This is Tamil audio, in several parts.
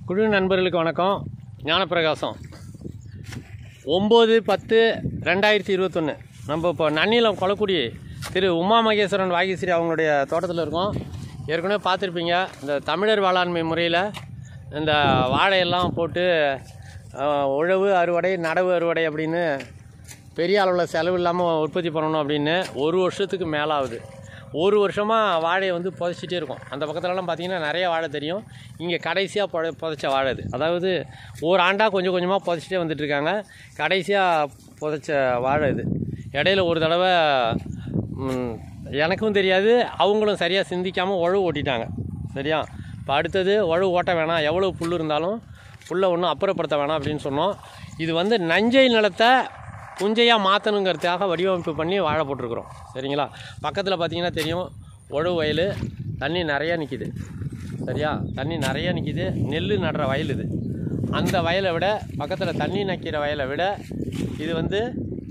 குழு நண்பர்களுக்கு வணக்கம் ஞானப்பிரகாசம் ஒம்பது பத்து ரெண்டாயிரத்தி இருபத்தொன்று நம்ம இப்போ நன்னிலம் கொலக்குடி திரு உமா மகேஸ்வரன் வாகிஸ்ரீ அவங்களுடைய தோட்டத்தில் இருக்கோம் ஏற்கனவே பார்த்துருப்பீங்க இந்த தமிழர் வேளாண்மை முறையில் இந்த வாழையெல்லாம் போட்டு அஹ், உழவு அறுவடை நடவு அறுவடை அப்படின்னு பெரிய அளவில் செலவு இல்லாமல் உற்பத்தி பண்ணணும் அப்படின்னு ஒரு வருஷத்துக்கு மேலாகுது ஒரு வருஷமாக வாழையை வந்து புதைச்சிட்டே இருக்கும் அந்த பக்கத்துலலாம் பார்த்தீங்கன்னா நிறைய வாழை தெரியும் இங்கே கடைசியாக புத புதைச்ச வாழை இது அதாவது ஒரு ஆண்டாக கொஞ்சம் கொஞ்சமாக புதைச்சிட்டே வந்துட்டுருக்காங்க கடைசியாக புதைச்ச வாழை இது இடையில ஒரு தடவை ம், எனக்கும் தெரியாது அவங்களும் சரியாக சிந்திக்காமல் உழவு ஓட்டிட்டாங்க சரியா இப்போ அடுத்தது உழவு ஓட்ட வேணாம் எவ்வளோ புல் இருந்தாலும் புல்லை ஒன்றும் அப்புறப்படுத்த வேணாம் அப்படின்னு சொன்னோம் இது வந்து நஞ்சை நிலத்தை புஞ்சையாக மாற்றணுங்கிறதுக்காக வடிவமைப்பு பண்ணி வாழை போட்டிருக்கிறோம் சரிங்களா பக்கத்தில் பார்த்தீங்கன்னா தெரியும் உழவு வயல் தண்ணி நிறையா நிற்கிது சரியா தண்ணி நிறையா நிற்கிது நெல் நடுற வயல் இது அந்த வயலை விட பக்கத்தில் தண்ணி நக்கிற வயலை விட இது வந்து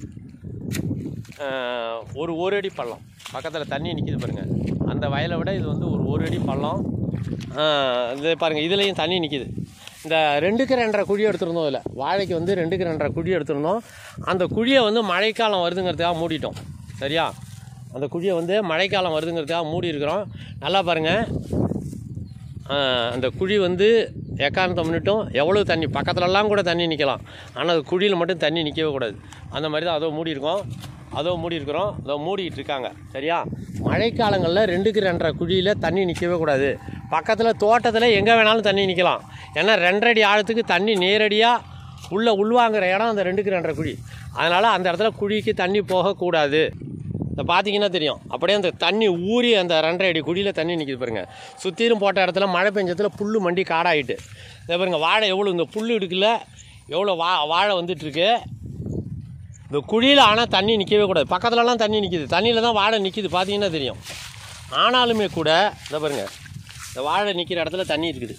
ஆஹ், ஒரு ஒரு அடி பள்ளம் பக்கத்தில் தண்ணி நிற்கிது பாருங்கள் அந்த வயலை விட இது வந்து ஒரு ஒரு அடி பள்ளம் ஆஹ், இது பாருங்கள் இதுலேயும் தண்ணி நிற்கிது இந்த ரெண்டுக்கு ரெண்டரை குழி எடுத்திருந்தோம் இதில் வாழைக்கு வந்து ரெண்டுக்கு ரெண்டரை குழி எடுத்திருந்தோம் அந்த குழியை வந்து மழைக்காலம் வருதுங்கிறதுக்காக மூடிட்டோம் சரியா அந்த குழியை வந்து மழைக்காலம் வருதுங்கிறதுக்காக மூடி இருக்கிறோம் நல்லா பாருங்கள் ஆஹ், அந்த குழி வந்து எக்காரணத்தை முன்னிட்டும் எவ்வளோ தண்ணி பக்கத்துலலாம் கூட தண்ணி நிற்கலாம் ஆனால் அது குழியில் மட்டும் தண்ணி நிற்கவே கூடாது அந்த மாதிரி தான் அதோ மூடி இருக்கோம் அதோ மூடி இருக்கிறோம் அதோ மூடிட்டு இருக்காங்க சரியா மழைக்காலங்களில் ரெண்டுக்கு ரெண்டரை குழியில் தண்ணி நிற்கவே கூடாது பக்கத்தில் தோட்டத்தில் எங்கே வேணாலும் தண்ணி நிற்கலாம் ஏன்னா ரெண்டரை ஆழத்துக்கு தண்ணி நேரடியாக உள்ளே உள்வாங்குற இடம் அந்த ரெண்டுக்கு ரெண்டரை குழி அதனால் அந்த இடத்துல குழிக்கு தண்ணி போகக்கூடாது இதை பார்த்தீங்கன்னா தெரியும் அப்படியே அந்த தண்ணி ஊறி அந்த ரெண்டரை அடி குழியில் தண்ணி நிற்கிது பாருங்க சுற்றிலும் போட்ட இடத்துல மழை பெஞ்சத்தில் புல் மண்டி காடாயிட்டு இதை பாருங்க வாழை எவ்வளோ இந்த புல் இடுக்கில் எவ்வளோ வா வாழை வந்துட்டுருக்கு இந்த குழியில் ஆனால் தண்ணி நிற்கவே கூடாது பக்கத்துலலாம் தண்ணி நிற்கிது தண்ணியில் தான் வாழை நிற்கிது பார்த்தீங்கன்னா தெரியும் ஆனாலுமே கூட இதை பாருங்க இந்த வாழை நிற்கிற இடத்துல தண்ணி இருக்குது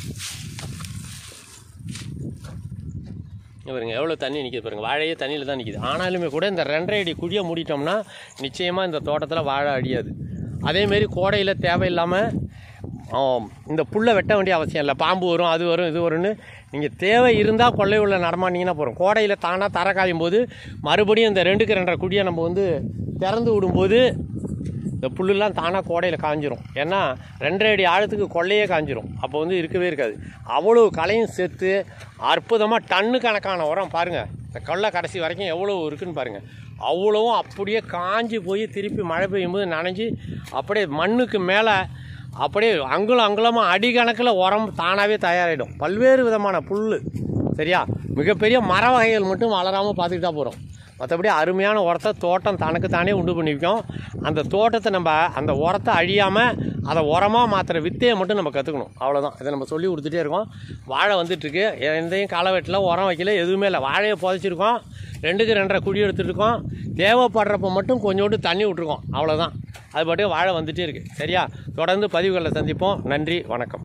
இங்க பாருங்க எவ்வளோ தண்ணி நிற்கிது பாருங்க வாழையே தண்ணியில் தான் நிற்கிது ஆனாலுமே கூட இந்த ரெண்டரை அடி குழியை மூடிட்டோம்னா நிச்சயமாக இந்த தோட்டத்தில் வாழை அடியாது அதேமாரி கோடையில் தேவையில்லாமல் ஆம், இந்த புல்லை வெட்ட வேண்டிய அவசியம் இல்லை பாம்பு வரும் அது வரும் இது வரும்னு நீங்கள் தேவை இருந்தால் கொள்ளை உள்ள நடமாட்டிங்கன்னா போகிறோம் கோடையில் தானாக தர காயும் போது மறுபடியும் இந்த ரெண்டுக்கு ரெண்டரை குழியை நம்ம வந்து திறந்து விடும்போது இந்த புல்லுலாம் தானாக கோடையில் காஞ்சிரும் ஏன்னா ரெண்டரை அடி ஆழத்துக்கு கொள்ளையே காஞ்சிரும் அப்போ வந்து இருக்கவே இருக்காது அவ்வளோ களையும் சேர்த்து அற்புதமாக டன்னு கணக்கான உரம் பாருங்கள் இந்த கொள்ளை கடைசி வரைக்கும் எவ்வளோ இருக்குன்னு பாருங்கள் அவ்வளவும் அப்படியே காஞ்சி போய் திருப்பி மழை பெய்யும் போது நனைஞ்சு அப்படியே மண்ணுக்கு மேலே அப்படியே அங்குலம் அங்குலமாக அடிக்கணக்கில் உரம் தானாகவே தயாராகிடும் பல்வேறு விதமான புல் சரியா மிகப்பெரிய மர வகைகள் மட்டும் வளராமல் பார்த்துக்கிட்டா போகிறோம் மற்றபடி அருமையான உரத்தை தோட்டம் தனக்கு தானே உண்டு பண்ணிக்கும் அந்த தோட்டத்தை நம்ம அந்த உரத்தை அழியாமல் அதை உரமாக மாற்றுற வித்தையை மட்டும் நம்ம கற்றுக்கணும் அவ்வளோதான் இதை நம்ம சொல்லி கொடுத்துட்டே இருக்கோம் வாழை வந்துட்டுருக்கு எந்தையும் களவெட்டில் உரம் வைக்கல எதுவுமே இல்லை வாழையை புதைச்சிருக்கோம் ரெண்டுக்கு ரெண்டரை குழி எடுத்துட்டு இருக்கோம் தேவைப்படுறப்ப மட்டும் கொஞ்சோண்டு தண்ணி விட்ருக்கோம் அவ்வளோதான் அது பாட்டுக்கு வாழை வந்துட்டே இருக்குது சரியா தொடர்ந்து பதிவுகளில் சந்திப்போம் நன்றி வணக்கம்